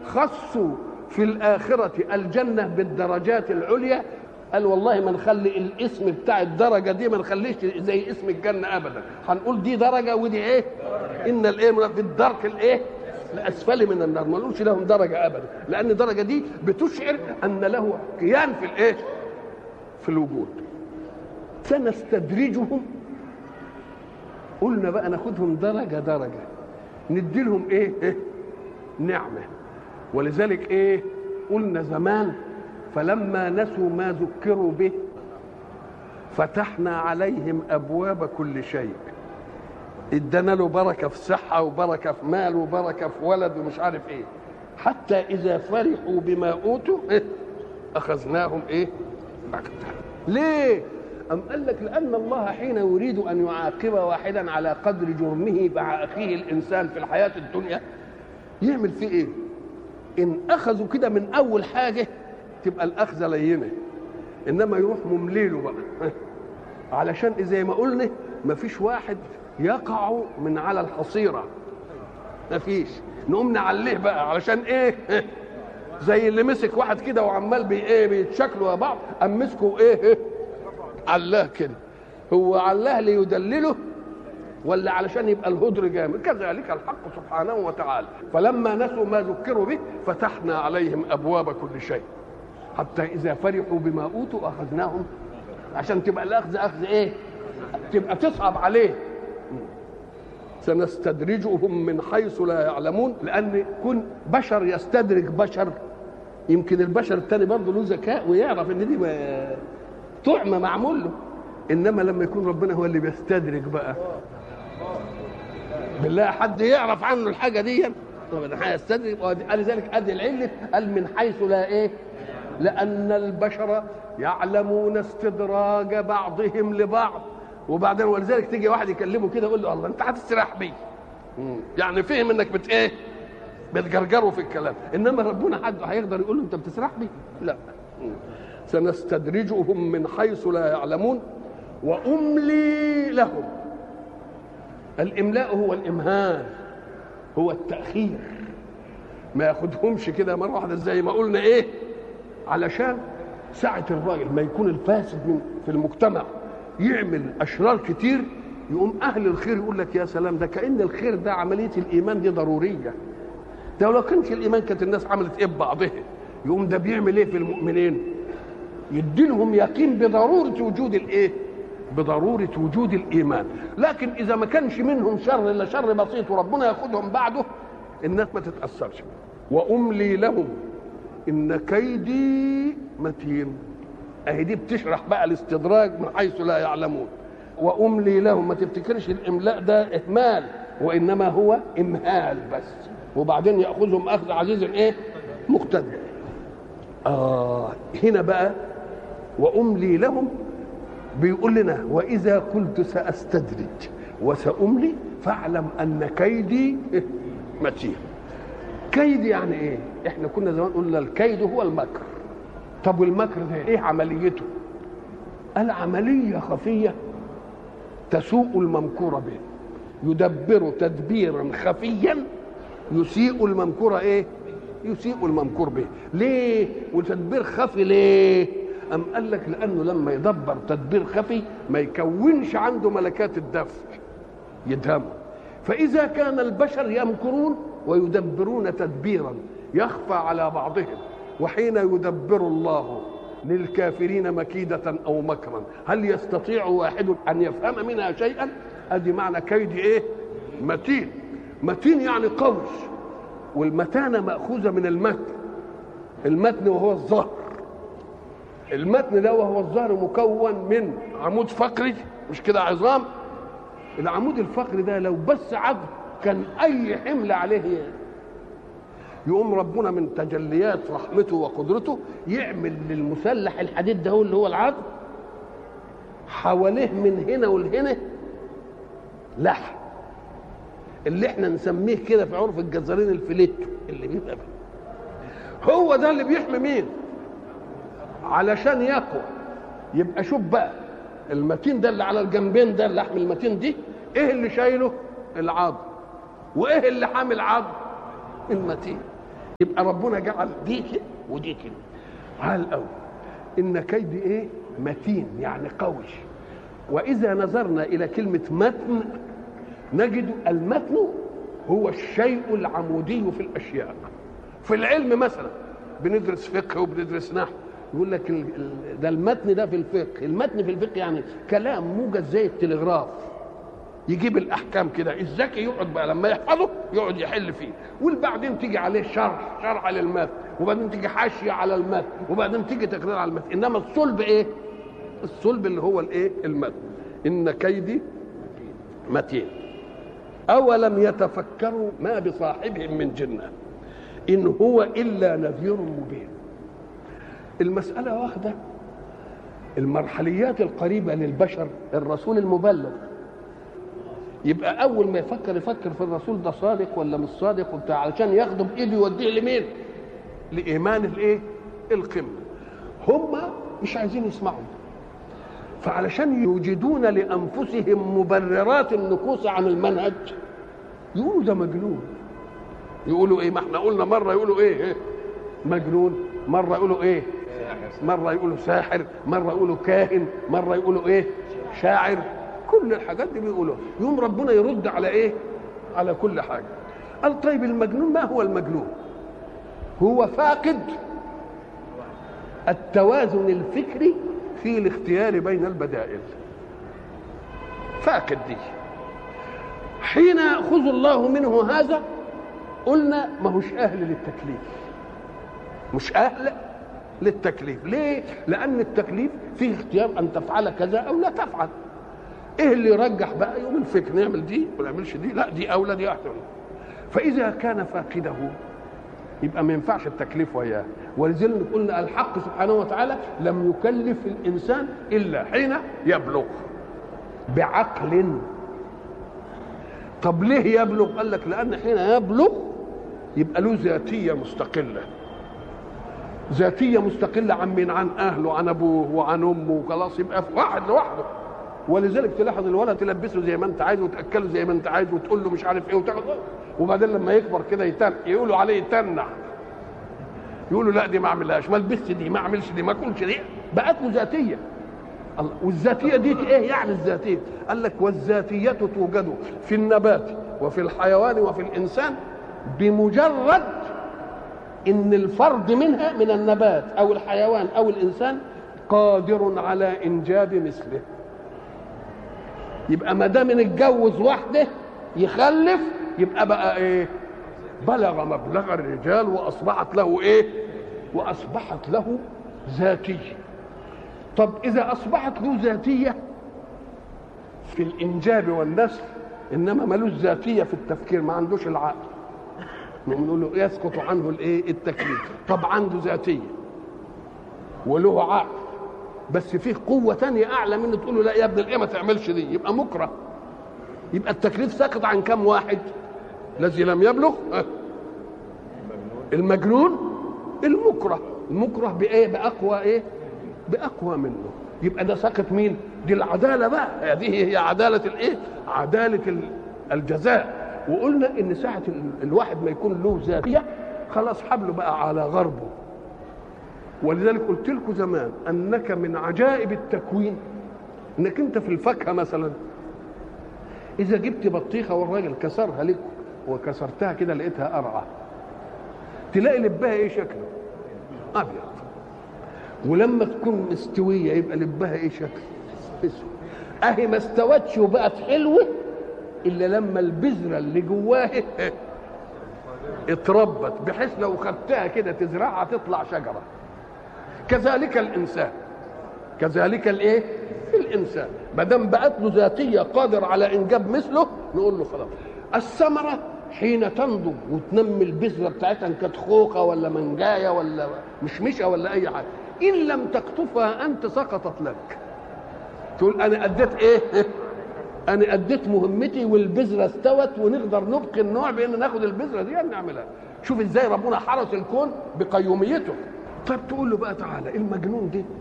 خصوا في الآخرة الجنة بالدرجات العليا قال والله ما نخلي الاسم بتاع الدرجة دي ما نخليش زي اسم الجنة أبدا هنقول دي درجة ودي إيه إن الإيه في الدرك الإيه الأسفل من النار ما نقولش لهم درجة أبدا لأن الدرجة دي بتشعر أن له كيان في الإيه في الوجود سنستدرجهم قلنا بقى ناخدهم درجة درجة ندي لهم إيه, إيه نعمة ولذلك إيه قلنا زمان فلما نسوا ما ذكروا به فتحنا عليهم ابواب كل شيء ادانا له بركه في صحه وبركه في مال وبركه في ولد ومش عارف ايه حتى اذا فرحوا بما اوتوا إيه؟ اخذناهم ايه بغتة ليه أم قال لك لأن الله حين يريد أن يعاقب واحدا على قدر جرمه مع أخيه الإنسان في الحياة الدنيا يعمل فيه إيه؟ إن أخذوا كده من أول حاجة تبقى الاخذه لينه انما يروح ممليله بقى علشان زي ما قلنا ما فيش واحد يقع من على الحصيره ما فيش نقوم نعليه بقى علشان ايه زي اللي مسك واحد كده وعمال بي ايه بيتشكلوا بعض قام مسكه ايه علاه كده هو علاه ليدلله ولا علشان يبقى الهدر جامد كذلك الحق سبحانه وتعالى فلما نسوا ما ذكروا به فتحنا عليهم ابواب كل شيء حتى اذا فرحوا بما اوتوا اخذناهم عشان تبقى الاخذ اخذ ايه تبقى تصعب عليه سنستدرجهم من حيث لا يعلمون لان كن بشر يستدرج بشر يمكن البشر التاني برضه له ذكاء ويعرف ان دي طعمه معمول له انما لما يكون ربنا هو اللي بيستدرج بقى بالله حد يعرف عنه الحاجه دي هيستدرج لذلك ادي العله قال من حيث لا ايه لأن البشر يعلمون استدراج بعضهم لبعض وبعدين ولذلك تيجي واحد يكلمه كده يقول له الله انت هتستريح بيه يعني فهم انك بت ايه بتجرجره في الكلام انما ربنا حد هيقدر يقول له انت بتسرح بيه لا سنستدرجهم من حيث لا يعلمون واملي لهم الاملاء هو الامهال هو التاخير ما ياخدهمش كده مره واحده زي ما قلنا ايه علشان ساعة الراجل ما يكون الفاسد من في المجتمع يعمل أشرار كتير يقوم أهل الخير يقول لك يا سلام ده كأن الخير ده عملية الإيمان دي ضرورية ده لو كانش الإيمان كانت الناس عملت إيه ببعضها يقوم ده بيعمل إيه في المؤمنين يدي لهم يقين بضرورة وجود الإيه بضرورة وجود الإيمان لكن إذا ما كانش منهم شر إلا شر بسيط وربنا ياخدهم بعده الناس ما تتأثرش وأملي لهم ان كيدي متين اهي دي بتشرح بقى الاستدراج من حيث لا يعلمون واملي لهم ما تفتكرش الاملاء ده اهمال وانما هو امهال بس وبعدين ياخذهم اخذ عزيز ايه مقتدر اه هنا بقى واملي لهم بيقول لنا واذا قلت ساستدرج وساملي فاعلم ان كيدي متين كيد يعني ايه احنا كنا زمان قلنا الكيد هو المكر طب والمكر ده ايه عمليته العمليه خفيه تسوء الممكور به يدبر تدبيرا خفيا يسيء الممكور ايه يسيء الممكور به ليه وتدبير خفي ليه أم قال لك لأنه لما يدبر تدبير خفي ما يكونش عنده ملكات الدفع يدهمه فإذا كان البشر يمكرون ويدبرون تدبيرا يخفى على بعضهم وحين يدبر الله للكافرين مكيدة أو مكرا هل يستطيع واحد أن يفهم منها شيئا أدي معنى كيد إيه متين متين يعني قوي والمتانة مأخوذة من المتن المتن وهو الظهر المتن ده وهو الظهر مكون من عمود فقري مش كده عظام العمود الفقري ده لو بس عظم كان اي حمل عليه يقوم ربنا من تجليات رحمته وقدرته يعمل للمسلح الحديد ده هو اللي هو العظم حواليه من هنا ولهنا لحم اللي احنا نسميه كده في عرف الجزارين الفليتو اللي بيبقى فيه. هو ده اللي بيحمي مين علشان يقوى يبقى شوف بقى المتين ده اللي على الجنبين ده اللحم المتين دي ايه اللي شايله العظم وايه اللي حامل عظم المتين يبقى ربنا جعل دي كده ودي كده على الاول ان كيد ايه متين يعني قوي واذا نظرنا الى كلمه متن نجد المتن هو الشيء العمودي في الاشياء في العلم مثلا بندرس فقه وبندرس نحو يقول لك ال- ال- ده المتن ده في الفقه المتن في الفقه يعني كلام موجز زي التلغراف يجيب الاحكام كده الذكي يقعد بقى لما يحفظه يقعد يحل فيه وبعدين تيجي عليه شرح شرح للمتن وبعدين تيجي حاشيه على المتن وبعدين تيجي تقرير على المتن انما الصلب ايه الصلب اللي هو الايه المتن ان كيدي متين اولم يتفكروا ما بصاحبهم من جنه ان هو الا نذير مبين المساله واخده المرحليات القريبه للبشر الرسول المبلغ يبقى اول ما يفكر يفكر في الرسول ده صادق ولا مش صادق وبتاع علشان ياخده بايده يوديه لمين لايمان الايه القمه هم مش عايزين يسمعوا فعلشان يوجدون لانفسهم مبررات النكوص عن المنهج يقولوا ده مجنون يقولوا ايه ما احنا قلنا مره يقولوا ايه, إيه؟ مجنون مره يقولوا ايه مره يقولوا ساحر مره يقولوا كاهن مره يقولوا ايه شاعر كل الحاجات دي بيقولوها يوم ربنا يرد على ايه على كل حاجه قال طيب المجنون ما هو المجنون هو فاقد التوازن الفكري في الاختيار بين البدائل فاقد دي حين ياخذ الله منه هذا قلنا ما هوش اهل للتكليف مش اهل للتكليف ليه لان التكليف فيه اختيار ان تفعل كذا او لا تفعل ايه اللي يرجح بقى يوم الفكر نعمل دي ولا نعملش دي لا دي اولى دي احسن فاذا كان فاقده يبقى ما ينفعش التكليف وياه ولذلك قلنا الحق سبحانه وتعالى لم يكلف الانسان الا حين يبلغ بعقل طب ليه يبلغ قال لك لان حين يبلغ يبقى له ذاتيه مستقله ذاتيه مستقله عن مين عن اهله عن ابوه وعن امه وخلاص يبقى في واحد لوحده ولذلك تلاحظ الولد تلبسه زي ما انت عايز وتاكله زي ما انت عايز وتقول له مش عارف ايه وتاخد وبعدين لما يكبر كده يتن يقولوا عليه يتنع يقولوا لا دي ما اعملهاش ما البسش دي ما اعملش دي ما اكلش دي بقت له ذاتيه الله والذاتيه دي ايه يعني الذاتيه قال لك والذاتيه توجد في النبات وفي الحيوان وفي الانسان بمجرد ان الفرد منها من النبات او الحيوان او الانسان قادر على انجاب مثله يبقى ما دام اتجوز واحده يخلف يبقى بقى ايه بلغ مبلغ الرجال واصبحت له ايه واصبحت له ذاتيه طب اذا اصبحت له ذاتيه في الانجاب والنسل انما ملوش ذاتيه في التفكير ما عندوش العقل نقول له يسقط عنه الايه التكليف طب عنده ذاتيه وله عقل بس فيه قوه تانية اعلى منه تقول له لا يا ابن الايه ما تعملش دي يبقى مكره يبقى التكليف ساقط عن كم واحد الذي لم يبلغ أه. المجنون المكره المكره بايه باقوى ايه باقوى منه يبقى ده ساقط مين دي العداله بقى هذه هي عداله الايه عداله الجزاء وقلنا ان ساعه الواحد ما يكون له ذاتيه خلاص حبله بقى على غربه ولذلك قلت لكم زمان انك من عجائب التكوين انك انت في الفاكهه مثلا اذا جبت بطيخه والراجل كسرها لك وكسرتها كده لقيتها قرعه تلاقي لبها ايه شكله ابيض ولما تكون مستويه يبقى لبها ايه شكل اسود اهي ما استوتش وبقت حلوه الا لما البذره اللي جواها اتربت بحيث لو خدتها كده تزرعها تطلع شجره كذلك الانسان كذلك الايه الانسان ما دام بقت له ذاتيه قادر على انجاب مثله نقول له خلاص الثمره حين تنضج وتنمي البذره بتاعتها ان كانت خوخه ولا منجايه ولا مشمشه ولا اي حاجه ان لم تقطفها انت سقطت لك تقول انا اديت ايه انا اديت مهمتي والبذره استوت ونقدر نبقي النوع بان ناخد البذره دي نعملها شوف ازاي ربنا حرس الكون بقيوميته طيب تقول له بقى تعالى المجنون ده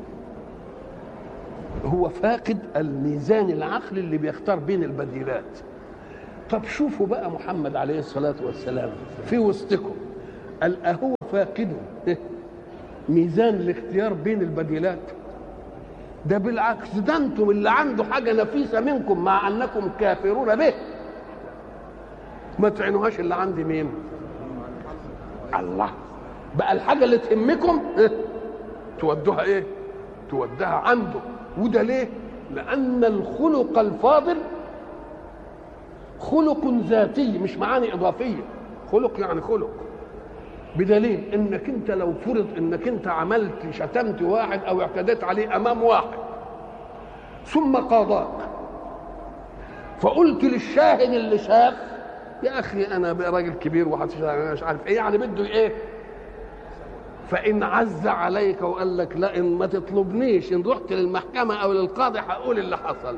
هو فاقد الميزان العقلي اللي بيختار بين البديلات طب شوفوا بقى محمد عليه الصلاة والسلام في وسطكم قال أهو فاقد ميزان الاختيار بين البديلات ده بالعكس ده انتم اللي عنده حاجه نفيسه منكم مع انكم كافرون به ما تعينوهاش اللي عندي مين الله بقى الحاجه اللي تهمكم إيه؟ تودوها ايه تودها عنده وده ليه لان الخلق الفاضل خلق ذاتي مش معاني اضافيه خلق يعني خلق بدليل انك انت لو فرض انك انت عملت شتمت واحد او اعتديت عليه امام واحد ثم قاضاك فقلت للشاهد اللي شاف يا اخي انا بقى راجل كبير ومش عارف ايه يعني بده ايه فان عز عليك وقال لك لا ان ما تطلبنيش ان رحت للمحكمه او للقاضي هقول اللي حصل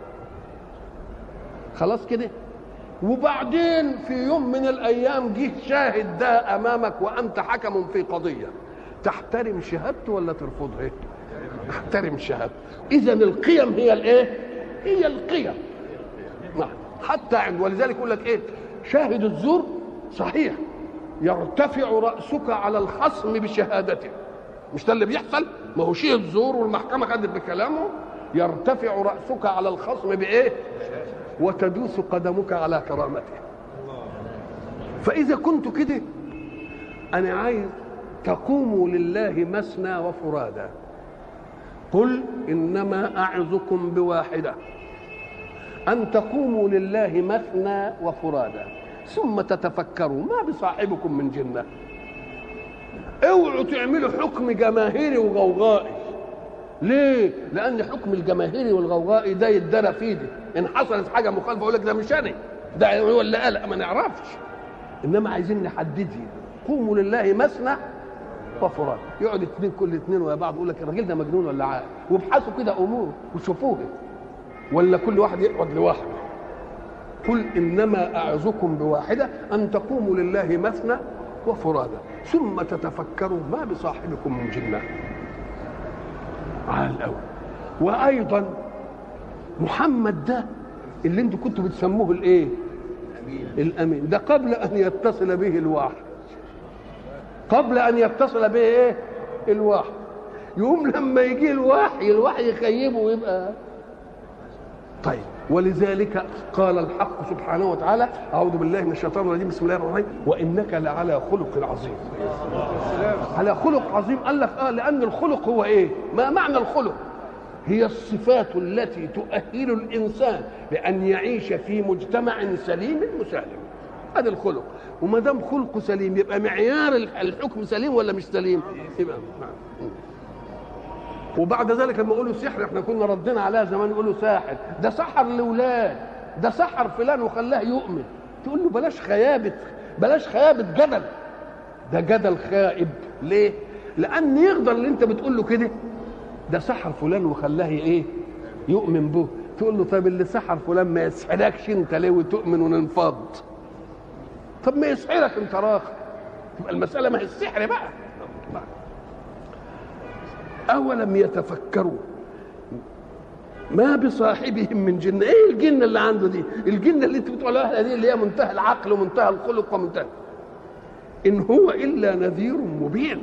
خلاص كده وبعدين في يوم من الايام جه شاهد ده امامك وانت حكم في قضيه تحترم شهادته ولا ترفضها تحترم شهادته اذا القيم هي الايه هي القيم نعم حتى عند ولذلك يقول لك ايه شاهد الزور صحيح يرتفع راسك على الخصم بشهادته مش ده اللي بيحصل ما هو شيء الزور والمحكمه خدت بكلامه يرتفع راسك على الخصم بايه وتدوس قدمك على كرامته فإذا كنت كده أنا عايز تقوموا لله مثنى وفرادى قل إنما أعظكم بواحدة أن تقوموا لله مثنى وفرادى ثم تتفكروا ما بصاحبكم من جنة اوعوا تعملوا حكم جماهيري وغوغائي ليه؟ لأن حكم الجماهيري والغوغائي ده يتدرى في ايدي، إن حصلت حاجة مخالفة أقول لك ده مش أنا، ده هو اللي قال ما نعرفش. إنما عايزين نحددها، قوموا لله مثنى وفراد، يقعد اثنين كل اثنين ويا بعض يقول لك الراجل ده مجنون ولا عاقل، وابحثوا كده أمور وشوفوها. ولا كل واحد يقعد لوحده. قل إنما أعظكم بواحدة أن تقوموا لله مثنى وفرادى، ثم تتفكروا ما بصاحبكم من جنة. على الاول وايضا محمد ده اللي انتوا كنتوا بتسموه الايه الامين ده قبل ان يتصل به الوحي قبل ان يتصل به ايه الوحي يقوم لما يجي الوحي الوحي يخيبه ويبقى طيب ولذلك قال الحق سبحانه وتعالى اعوذ بالله من الشيطان الرجيم بسم الله الرحمن الرحيم وانك لعلى خلق عظيم على خلق عظيم قال لك اه لان الخلق هو ايه ما معنى الخلق هي الصفات التي تؤهل الانسان لان يعيش في مجتمع سليم مسالم هذا الخلق وما دام خلقه سليم يبقى معيار الحكم سليم ولا مش سليم يبقى وبعد ذلك لما يقولوا سحر احنا كنا ردينا عليها زمان يقولوا ساحر ده سحر لاولاد ده سحر فلان وخلاه يؤمن تقول له بلاش خيابه بلاش خيابه جدل ده جدل خائب ليه؟ لان يقدر اللي انت بتقول له كده ده سحر فلان وخلاه ايه؟ يؤمن به تقول له طيب اللي سحر فلان ما يسحركش انت ليه وتؤمن وننفض طب ما يسحرك انت راخر تبقى المساله ما هي السحر بقى أولم يتفكروا ما بصاحبهم من جنة ايه الجنة اللي عنده دي الجنة اللي انت بتقول عليها دي اللي هي منتهى العقل ومنتهى الخلق ومنتهى إن هو إلا نذير مبين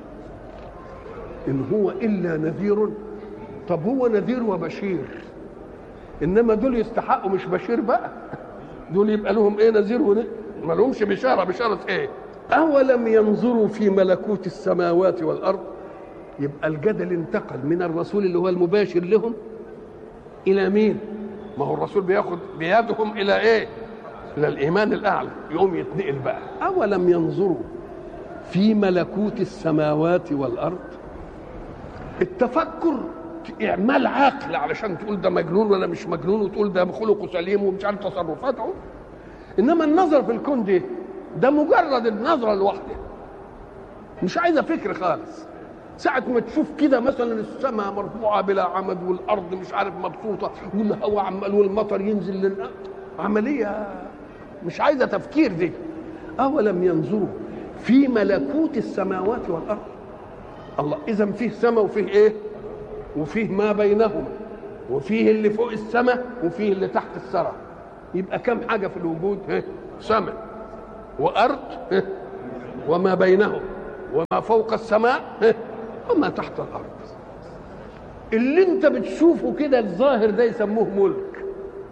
إن هو إلا نذير طب هو نذير وبشير إنما دول يستحقوا مش بشير بقى دول يبقى لهم إيه نذير ون... ما لهمش بشارة بشارة إيه أولم ينظروا في ملكوت السماوات والأرض يبقى الجدل انتقل من الرسول اللي هو المباشر لهم الى مين ما هو الرسول بياخد بيدهم الى ايه الى الايمان الاعلى يقوم يتنقل بقى اولم ينظروا في ملكوت السماوات والارض التفكر اعمال عقل علشان تقول ده مجنون ولا مش مجنون وتقول ده خلقه سليم ومش عارف تصرفاته انما النظر في الكون ده ده مجرد النظره لوحده مش عايزه فكر خالص ساعة ما تشوف كده مثلا السماء مرفوعة بلا عمد والأرض مش عارف مبسوطة والهواء عمال والمطر ينزل للأرض عملية مش عايزة تفكير دي أولم ينظروا في ملكوت السماوات والأرض الله إذا فيه سماء وفيه إيه؟ وفيه ما بينهما وفيه اللي فوق السماء وفيه اللي تحت الثرى يبقى كم حاجة في الوجود؟ سماء وأرض وما بينهم وما فوق السماء وما تحت الارض اللي انت بتشوفه كده الظاهر ده يسموه ملك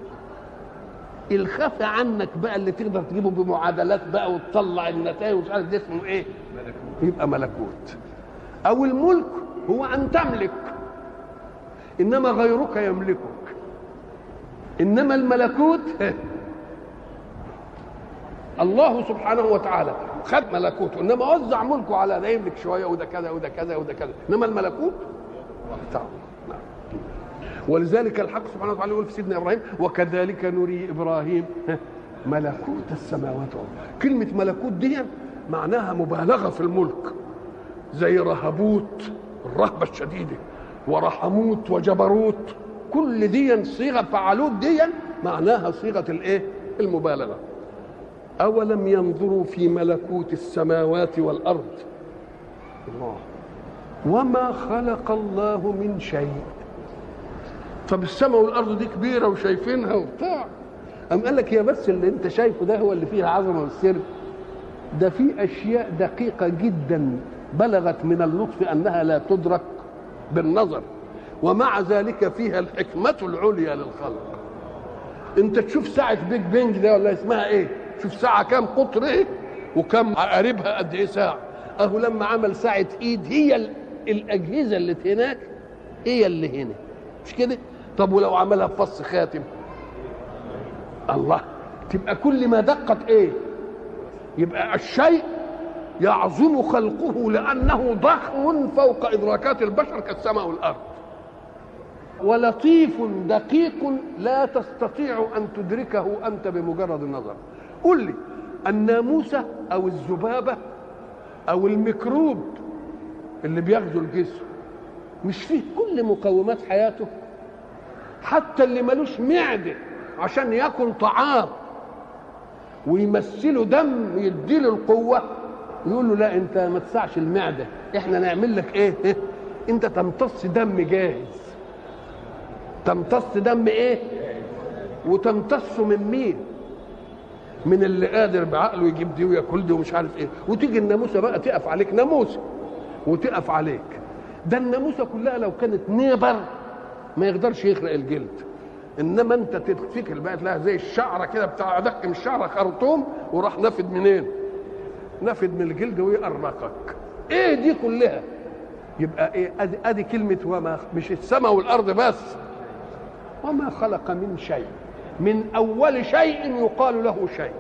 الخفي عنك بقى اللي تقدر تجيبه بمعادلات بقى وتطلع النتائج ومش عارف ده اسمه ايه يبقى ملكوت او الملك هو ان تملك انما غيرك يملكك انما الملكوت الله سبحانه وتعالى خد ملكوته انما وزع ملكه على ده يملك شويه وده كذا وده كذا وده كذا انما الملكوت بتاعه نعم. ولذلك الحق سبحانه وتعالى يقول في سيدنا ابراهيم وكذلك نري ابراهيم ملكوت السماوات والارض كلمه ملكوت دي معناها مبالغه في الملك زي رهبوت الرهبه الشديده ورحموت وجبروت كل دي صيغه فعلوت دي معناها صيغه الايه المبالغه اولم ينظروا في ملكوت السماوات والارض الله وما خلق الله من شيء طب السماء والارض دي كبيره وشايفينها وبتاع أم قال لك يا بس اللي انت شايفه ده هو اللي فيه العظمه والسر ده في اشياء دقيقه جدا بلغت من اللطف انها لا تدرك بالنظر ومع ذلك فيها الحكمه العليا للخلق انت تشوف ساعه بيج بينج ده ولا اسمها ايه شوف ساعه كام قطر ايه وكم قريبها قد ايه ساعه اهو لما عمل ساعه ايد هي الاجهزه اللي هناك هي اللي هنا مش كده طب ولو عملها بفص خاتم الله تبقى كل ما دقت ايه يبقى الشيء يعظم خلقه لانه ضخم فوق ادراكات البشر كالسماء والارض ولطيف دقيق لا تستطيع ان تدركه انت بمجرد النظر قل لي الناموسه او الذبابه او الميكروب اللي بيغزو الجسم مش فيه كل مقومات حياته حتى اللي ملوش معده عشان ياكل طعام ويمثله دم يديله القوه يقول له لا انت ما تسعش المعده احنا نعمل لك ايه انت تمتص دم جاهز تمتص دم ايه وتمتصه من مين من اللي قادر بعقله يجيب دي وياكل دي ومش عارف ايه وتيجي الناموسه بقى تقف عليك ناموسه وتقف عليك ده الناموسه كلها لو كانت نيبر ما يقدرش يخرق الجلد انما انت تفتكر بقى تلاقيها زي الشعره كده بتاع ادق من الشعره خرطوم وراح نافد منين؟ نافد من الجلد ويقرقك ايه دي كلها؟ يبقى ايه ادي ادي كلمه وما مش السماء والارض بس وما خلق من شيء من اول شيء يقال له شيء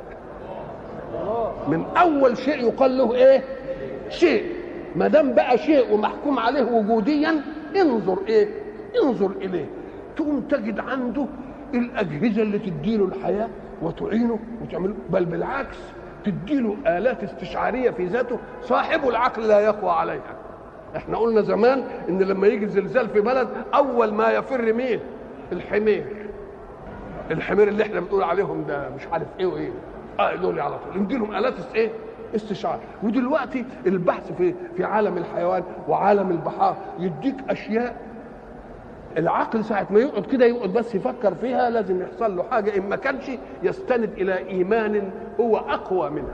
من اول شيء يقال له ايه شيء ما دام بقى شيء ومحكوم عليه وجوديا انظر ايه انظر اليه تقوم تجد عنده الاجهزه اللي تديله الحياه وتعينه وتعمله بل بالعكس تديله الات استشعاريه في ذاته صاحب العقل لا يقوى عليها احنا قلنا زمان ان لما يجي زلزال في بلد اول ما يفر مين الحمير الحمير اللي احنا بنقول عليهم ده مش عارف ايه وايه اه دول على طول نديلهم الات ايه استشعار ودلوقتي البحث في في عالم الحيوان وعالم البحار يديك اشياء العقل ساعة ما يقعد كده يقعد بس يفكر فيها لازم يحصل له حاجة إن ما كانش يستند إلى إيمان هو أقوى منها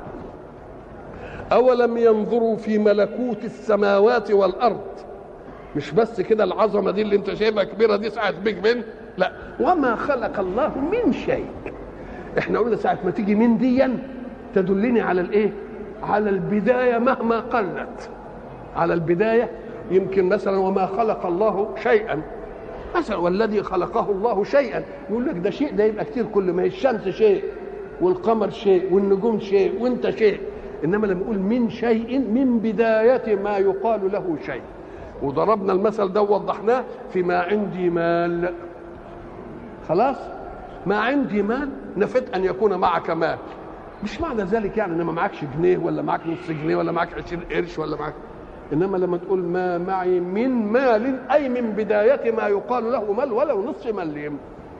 أولم ينظروا في ملكوت السماوات والأرض مش بس كده العظمة دي اللي أنت شايفها كبيرة دي ساعة بيج بن لا وما خلق الله من شيء احنا قلنا ساعة ما تيجي من ديا تدلني على الايه على البداية مهما قلت على البداية يمكن مثلا وما خلق الله شيئا مثلا والذي خلقه الله شيئا يقول لك ده شيء ده يبقى كتير كل ما هي الشمس شيء والقمر شيء والنجوم شيء وانت شيء انما لما يقول من شيء من بداية ما يقال له شيء وضربنا المثل ده ووضحناه في ما عندي مال خلاص ما عندي مال نفت ان يكون معك مال مش معنى ذلك يعني ان ما معكش جنيه ولا معك نص جنيه ولا معك 20 قرش ولا معك انما لما تقول ما معي من مال اي من بدايه ما يقال له مال ولو نصف مليم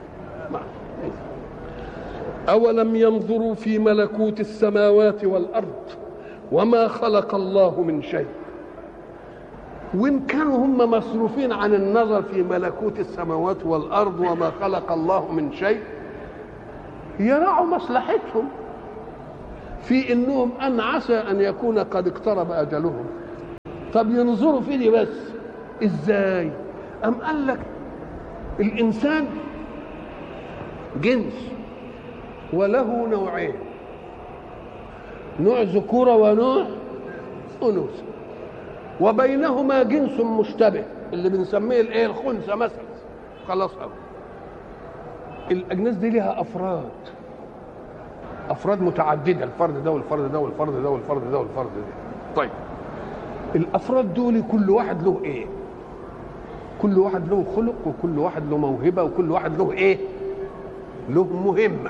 اولم ينظروا في ملكوت السماوات والارض وما خلق الله من شيء وان كانوا هم مصروفين عن النظر في ملكوت السماوات والارض وما خلق الله من شيء يراعوا مصلحتهم في انهم ان عسى ان يكون قد اقترب اجلهم طب ينظروا في دي بس ازاي ام قال لك الانسان جنس وله نوعين نوع ذكوره ونوع انوثه وبينهما جنس مشتبه اللي بنسميه الايه الخنثى مثلا خلاص أبو. الاجناس دي لها افراد افراد متعدده الفرد ده والفرد ده والفرد ده والفرد ده والفرد ده طيب الافراد دول كل واحد له ايه كل واحد له خلق وكل واحد له موهبه وكل واحد له ايه له مهمه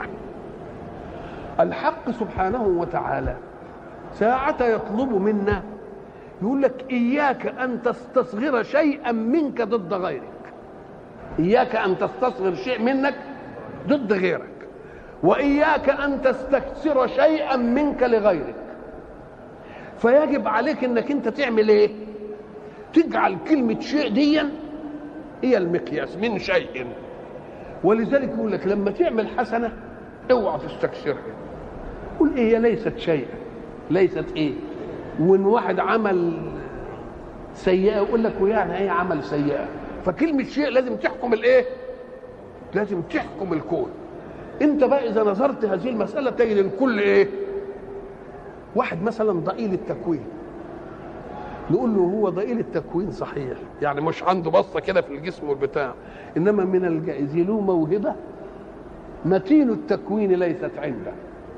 الحق سبحانه وتعالى ساعة يطلب منا يقول لك إياك أن تستصغر شيئا منك ضد غيرك إياك أن تستصغر شيء منك ضد غيرك وإياك أن تستكثر شيئا منك لغيرك فيجب عليك انك انت تعمل ايه تجعل كلمة شيء ديا هي المقياس من شيء ولذلك يقول لك لما تعمل حسنة اوعى تستكثرها قول ايه هي ليست شيئا ليست ايه وان واحد عمل سيئة يقول لك ويعني ايه عمل سيئة فكلمة شيء لازم تحكم الايه لازم تحكم الكون انت بقى اذا نظرت هذه المسألة تجد الكل ايه واحد مثلا ضئيل التكوين نقول له هو ضئيل التكوين صحيح يعني مش عنده بصه كده في الجسم والبتاع انما من الجائز له موهبه متين التكوين ليست عنده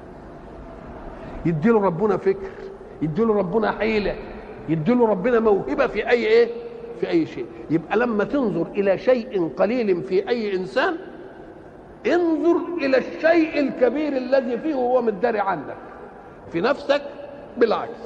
يديله ربنا فكر يديله ربنا حيله يديله ربنا موهبه في اي ايه في اي شيء يبقى لما تنظر الى شيء قليل في اي انسان انظر الى الشيء الكبير الذي فيه وهو مداري عنك في نفسك بالعكس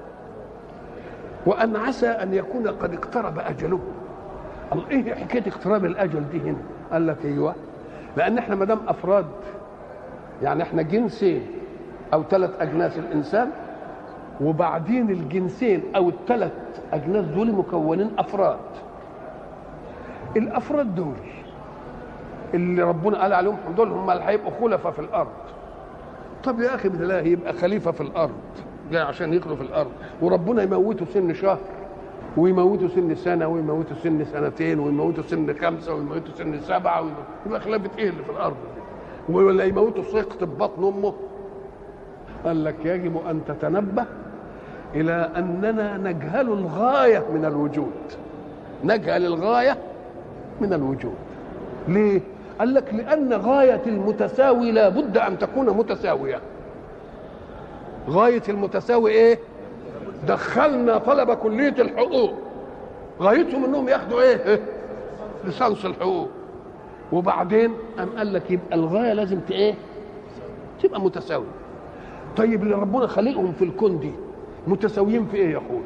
وأن عسى أن يكون قد اقترب أجله الله إيه حكاية اقتراب الأجل دي هنا قال لك أيوه لأن إحنا ما دام أفراد يعني إحنا جنسين أو ثلاث أجناس الإنسان وبعدين الجنسين أو الثلاث أجناس دول مكونين أفراد الأفراد دول اللي ربنا قال عليهم دول هم اللي هيبقوا خلفاء في الأرض طب يا اخي بالله يبقى خليفه في الارض جاي عشان يخلو في الارض وربنا يموته سن شهر ويموته سن سنه ويموته سن سنتين ويموته سن خمسه ويموته سن سبعه يبقى خلافه ايه اللي في الارض دي ولا يموته سقط ببطن امه قال لك يجب ان تتنبه الى اننا نجهل الغايه من الوجود نجهل الغايه من الوجود ليه قال لك لأن غاية المتساوي لا بد أن تكون متساوية غاية المتساوي إيه دخلنا طلبة كلية الحقوق غايتهم انهم ياخدوا ايه, إيه؟ لسانس الحقوق وبعدين قام قال لك يبقى الغايه لازم ايه تبقى متساويه طيب اللي ربنا خلقهم في الكون دي متساويين في ايه يا اخوي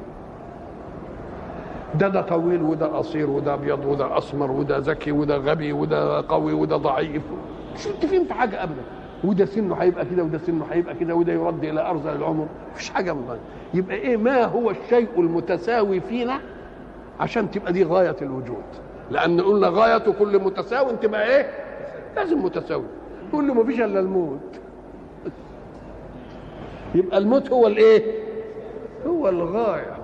ده ده طويل وده قصير وده ابيض وده اسمر وده ذكي وده غبي وده قوي وده ضعيف مش متفقين في حاجه ابدا وده سنه هيبقى كده وده سنه هيبقى كده وده يرد الى ارذل العمر مفيش حاجه من ده يبقى ايه ما هو الشيء المتساوي فينا عشان تبقى دي غايه الوجود لان قلنا غايه كل متساو تبقى ايه لازم متساوي تقول له مفيش الا الموت يبقى الموت هو الايه هو الغايه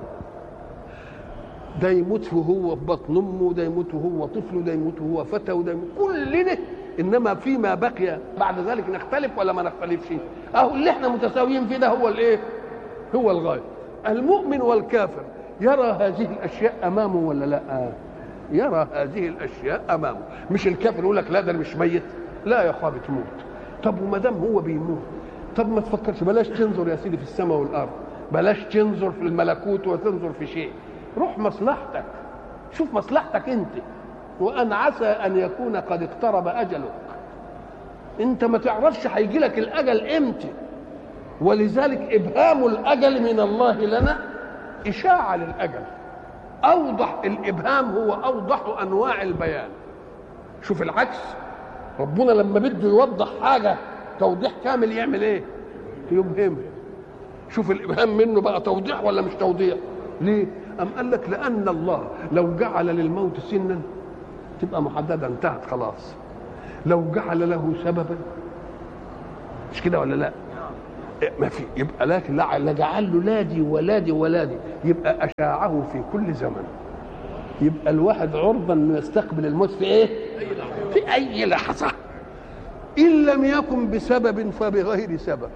ده يموت وهو في بطن امه ده يموت وهو طفل وده يموت وهو فتى وده يموت كلنا انما فيما بقي بعد ذلك نختلف ولا ما نختلفش اهو اللي احنا متساويين فيه ده هو الايه هو الغايه المؤمن والكافر يرى هذه الاشياء امامه ولا لا يرى هذه الاشياء امامه مش الكافر يقول لك لا ده انا مش ميت لا يا اخويا بتموت طب وما دام هو بيموت طب ما تفكرش بلاش تنظر يا سيدي في السماء والارض بلاش تنظر في الملكوت وتنظر في شيء روح مصلحتك شوف مصلحتك انت وان عسى ان يكون قد اقترب اجلك انت ما تعرفش هيجي لك الاجل امتى ولذلك ابهام الاجل من الله لنا اشاعه للاجل اوضح الابهام هو اوضح انواع البيان شوف العكس ربنا لما بده يوضح حاجه توضيح كامل يعمل ايه يبهمها شوف الابهام منه بقى توضيح ولا مش توضيح ليه أم قال لك لأن الله لو جعل للموت سنا تبقى محددة انتهت خلاص لو جعل له سببا مش كده ولا لا ما في يبقى لكن لا جعل له لا دي ولا دي ولا دي يبقى اشاعه في كل زمن يبقى الواحد عرضا انه يستقبل الموت في ايه؟ في اي لحظه ان لم يكن بسبب فبغير سبب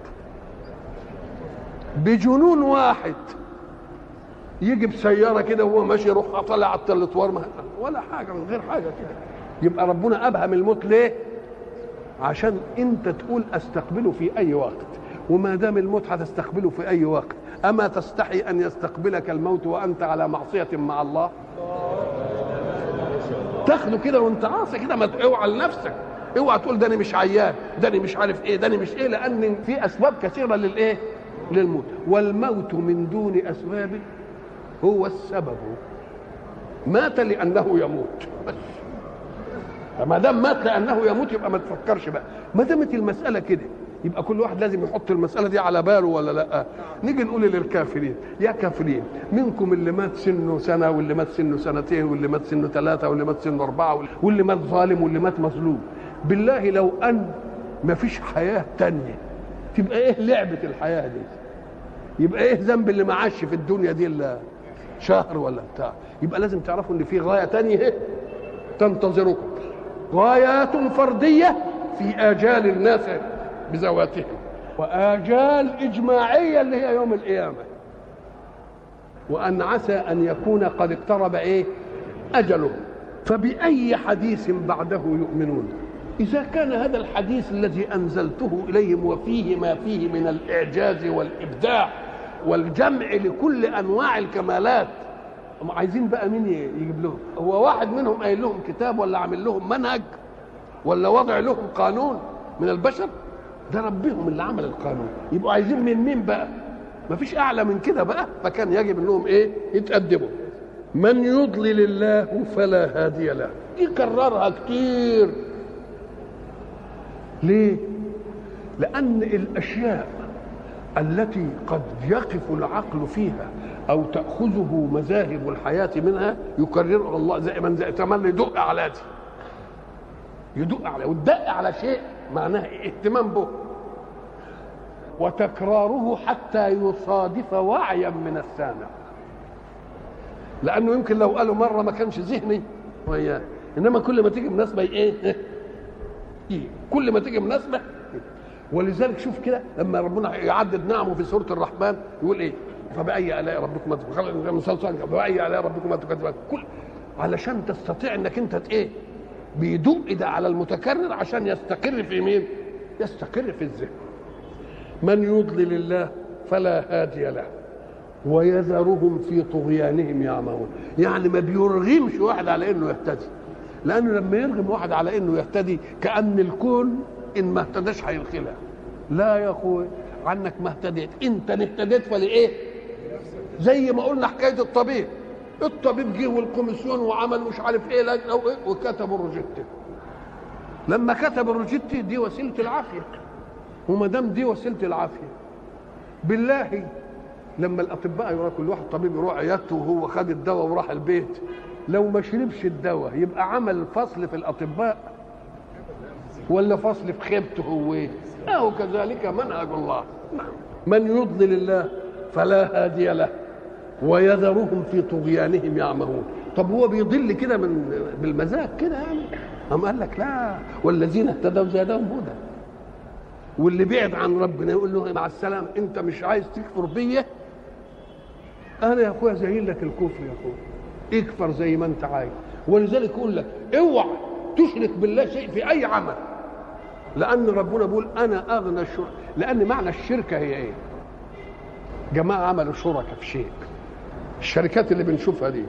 بجنون واحد يجي بسياره كده وهو ماشي يروح طالع على التلتوار ولا حاجه من غير حاجه كده يبقى ربنا ابهم الموت ليه؟ عشان انت تقول استقبله في اي وقت وما دام الموت هتستقبله في اي وقت اما تستحي ان يستقبلك الموت وانت على معصيه مع الله تاخده كده وانت عاصي كده ما اوعى لنفسك اوعى تقول ده انا مش عيان ده انا مش عارف ايه ده انا مش ايه لان في اسباب كثيره للايه للموت والموت من دون اسباب هو السبب مات لانه يموت بس فما دام مات لانه يموت يبقى ما تفكرش بقى ما دامت المساله كده يبقى كل واحد لازم يحط المساله دي على باله ولا لا نيجي نقول للكافرين يا كافرين منكم اللي مات سنه سنه واللي مات سنه سنتين واللي مات سنه ثلاثه واللي مات سنه اربعه واللي مات ظالم واللي مات مظلوم بالله لو ان ما فيش حياه تانية تبقى ايه لعبه الحياه دي يبقى ايه ذنب اللي ما عاش في الدنيا دي الا شهر ولا بتاع يبقى لازم تعرفوا ان في غايه تانية تنتظركم غايات فرديه في اجال الناس بذواتهم واجال اجماعيه اللي هي يوم القيامه وان عسى ان يكون قد اقترب ايه اجلهم فباي حديث بعده يؤمنون اذا كان هذا الحديث الذي انزلته اليهم وفيه ما فيه من الاعجاز والابداع والجمع لكل انواع الكمالات هم عايزين بقى مين يجيب لهم هو واحد منهم قايل لهم كتاب ولا عامل لهم منهج ولا وضع لهم قانون من البشر ده ربهم اللي عمل القانون يبقوا عايزين من مين بقى ما فيش اعلى من كده بقى فكان يجب انهم ايه يتقدموا من يضلل الله فلا هادي له دي كررها كتير ليه لان الاشياء التي قد يقف العقل فيها او تاخذه مذاهب الحياه منها يكررها الله زي من زي تملي يدق على دي يدق على والدق على شيء معناه اهتمام به وتكراره حتى يصادف وعيا من السامع لانه يمكن لو قالوا مره ما كانش ذهني وياه انما كل ما تيجي مناسبه ايه إيه؟ كل ما تيجي مناسبه ولذلك شوف كده لما ربنا يعدد نعمه في سوره الرحمن يقول ايه فبأي آلاء ربكما تكذبان فبأي آلاء ربكما تكذبان كل علشان تستطيع انك انت ايه بيدق ده على المتكرر عشان يستقر في مين يستقر في الذهن من يضلل الله فلا هادي له ويذرهم في طغيانهم يعمهون يعني ما بيرغمش واحد على انه يهتدي لانه لما يرغم واحد على انه يهتدي كان الكون ان ما اهتداش هيدخلها لا يا اخوي عنك ما اهتديت انت اللي اهتديت فلايه زي ما قلنا حكايه الطبيب الطبيب جه والكوميسيون وعمل مش عارف ايه لجنه وايه وكتبوا الروجيتي لما كتب الروجيتي دي وسيله العافيه وما دام دي وسيله العافيه بالله لما الاطباء يروح كل واحد طبيب يروح عيادته وهو خد الدواء وراح البيت لو ما شربش الدواء يبقى عمل فصل في الاطباء ولا فصل في خيبته هو ايه أو كذلك منهج الله من يضلل الله فلا هادي له ويذرهم في طغيانهم يعمهون طب هو بيضل كده من بالمزاج كده يعني أم قال لك لا والذين اهتدوا زادهم هدى واللي بعد عن ربنا يقول له مع السلامة انت مش عايز تكفر بيا انا يا اخويا زين لك الكفر يا اخويا اكفر زي ما انت عايز ولذلك يقول لك اوعى تشرك بالله شيء في اي عمل لان ربنا بيقول انا اغنى الشرك لان معنى الشركه هي ايه جماعه عملوا شركه في شيء الشركات اللي بنشوفها دي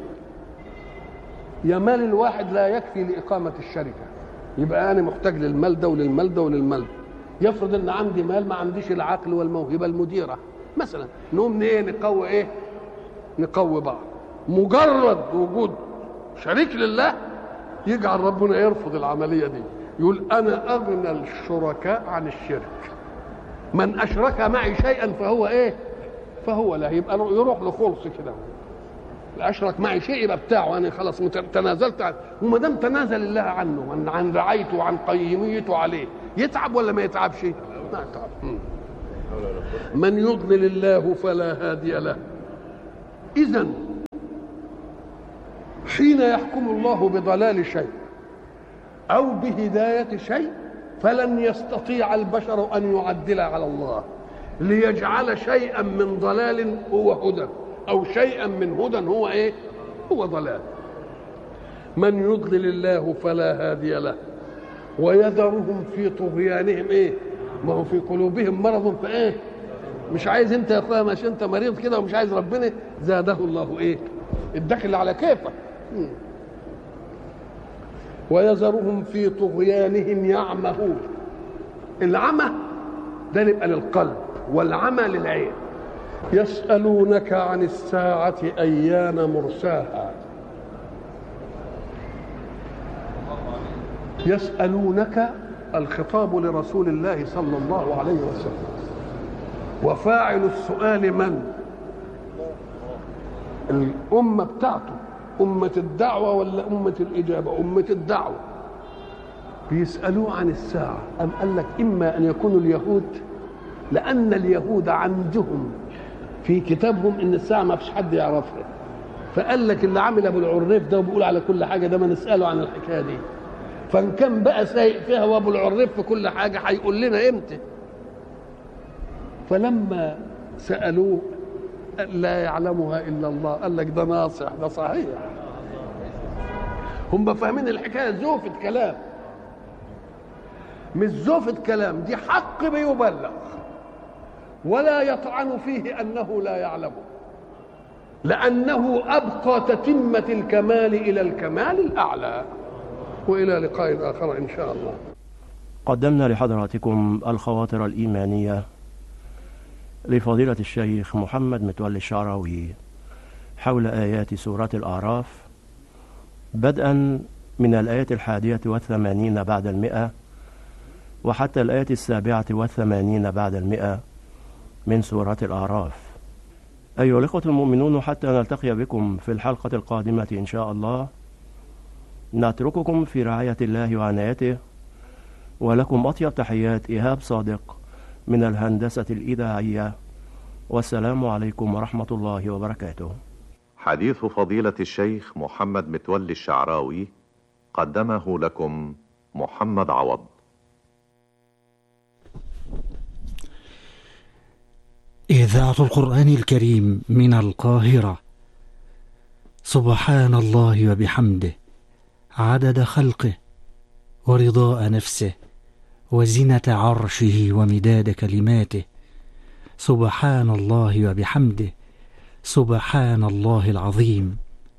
يا مال الواحد لا يكفي لاقامه الشركه يبقى انا محتاج للمال ده وللمال ده وللمال ده يفرض ان عندي مال ما عنديش العقل والموهبه المديره مثلا نقوم ايه نقوي ايه نقوي بعض مجرد وجود شريك لله يجعل ربنا يرفض العمليه دي يقول انا اغنى الشركاء عن الشرك من اشرك معي شيئا فهو ايه فهو لا يبقى يروح له خلص كده اشرك معي شيء يبقى بتاعه انا خلاص تنازلت عنه وما دام تنازل الله عنه عن عن رعايته وعن قيميته عليه يتعب ولا ما يتعبش؟ ما يتعب من يضلل الله فلا هادي له إذا حين يحكم الله بضلال شيء أو بهداية شيء فلن يستطيع البشر أن يعدل على الله ليجعل شيئا من ضلال هو هدى أو شيئا من هدى هو إيه هو ضلال من يضلل الله فلا هادي له ويذرهم في طغيانهم ايه ما هو في قلوبهم مرض فايه مش عايز انت يا اخويا مش انت مريض كده ومش عايز ربنا زاده الله ايه اداك اللي على كيفك ويذرهم في طغيانهم يعمهون العمى ده يبقى للقلب والعمى للعين يسألونك عن الساعة أيان مرساها يسألونك الخطاب لرسول الله صلى الله عليه وسلم وفاعل السؤال من الأمة بتاعته أمة الدعوة ولا أمة الإجابة أمة الدعوة بيسألوه عن الساعة أم قال لك إما أن يكونوا اليهود لأن اليهود عندهم في كتابهم إن الساعة ما فيش حد يعرفها فقال لك اللي عامل أبو العريف ده وبيقول على كل حاجة ده ما نسأله عن الحكاية دي فان كان بقى سايق فيها وابو العريف في كل حاجه هيقول لنا امتى فلما سالوه لا يعلمها الا الله قال لك ده ناصح ده صحيح هم فاهمين الحكايه زوفة كلام مش زوفة كلام دي حق بيبلغ ولا يطعن فيه انه لا يعلمه لانه ابقى تتمه الكمال الى الكمال الاعلى والى لقاء اخر ان شاء الله قدمنا لحضراتكم الخواطر الايمانيه لفضيله الشيخ محمد متولي الشعراوي حول ايات سوره الاعراف بدءا من الايه الحاديه والثمانين بعد المئه وحتى الايه السابعه والثمانين بعد المئه من سوره الاعراف ايها الاخوه المؤمنون حتى نلتقي بكم في الحلقه القادمه ان شاء الله نترككم في رعاية الله وعنايته ولكم أطيب تحيات إيهاب صادق من الهندسة الإذاعية والسلام عليكم ورحمة الله وبركاته حديث فضيلة الشيخ محمد متولي الشعراوي قدمه لكم محمد عوض إذاعة القرآن الكريم من القاهرة سبحان الله وبحمده عدد خلقه ورضاء نفسه وزنة عرشه ومداد كلماته سبحان الله وبحمده سبحان الله العظيم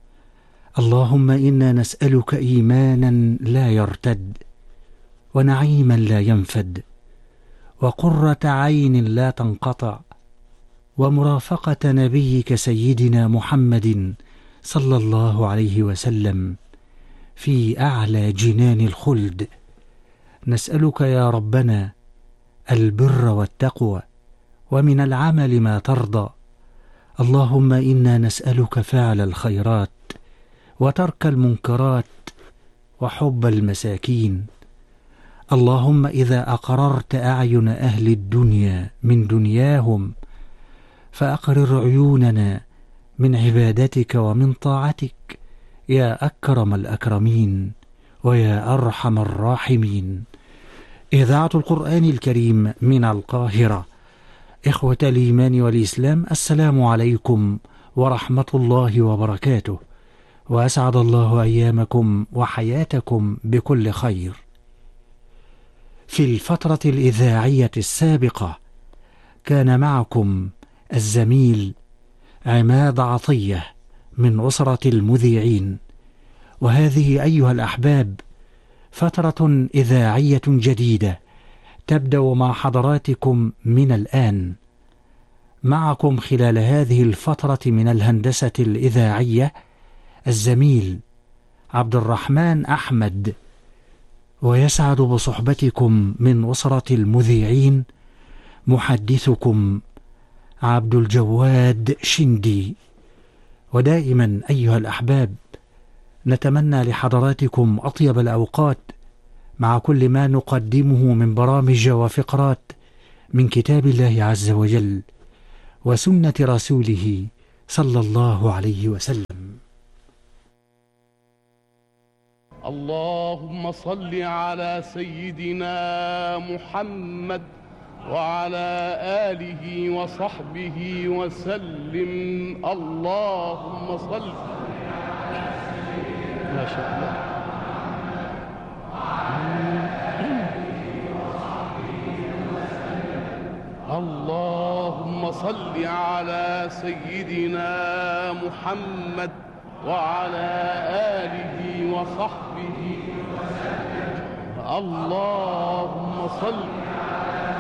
اللهم انا نسالك ايمانا لا يرتد ونعيما لا ينفد وقره عين لا تنقطع ومرافقه نبيك سيدنا محمد صلى الله عليه وسلم في اعلى جنان الخلد نسالك يا ربنا البر والتقوى ومن العمل ما ترضى اللهم انا نسالك فعل الخيرات وترك المنكرات وحب المساكين اللهم اذا اقررت اعين اهل الدنيا من دنياهم فاقرر عيوننا من عبادتك ومن طاعتك يا اكرم الاكرمين ويا ارحم الراحمين اذاعه القران الكريم من القاهره اخوه الايمان والاسلام السلام عليكم ورحمه الله وبركاته واسعد الله ايامكم وحياتكم بكل خير في الفتره الاذاعيه السابقه كان معكم الزميل عماد عطيه من اسره المذيعين وهذه ايها الاحباب فتره اذاعيه جديده تبدا مع حضراتكم من الان معكم خلال هذه الفتره من الهندسه الاذاعيه الزميل عبد الرحمن احمد ويسعد بصحبتكم من اسره المذيعين محدثكم عبد الجواد شندي ودائما ايها الاحباب نتمنى لحضراتكم اطيب الاوقات مع كل ما نقدمه من برامج وفقرات من كتاب الله عز وجل وسنه رسوله صلى الله عليه وسلم اللهم صل على سيدنا محمد وعلى آله وصحبه وسلم اللهم صل ما شاء الله اللهم صل على سيدنا محمد وعلى آله وصحبه اللهم صل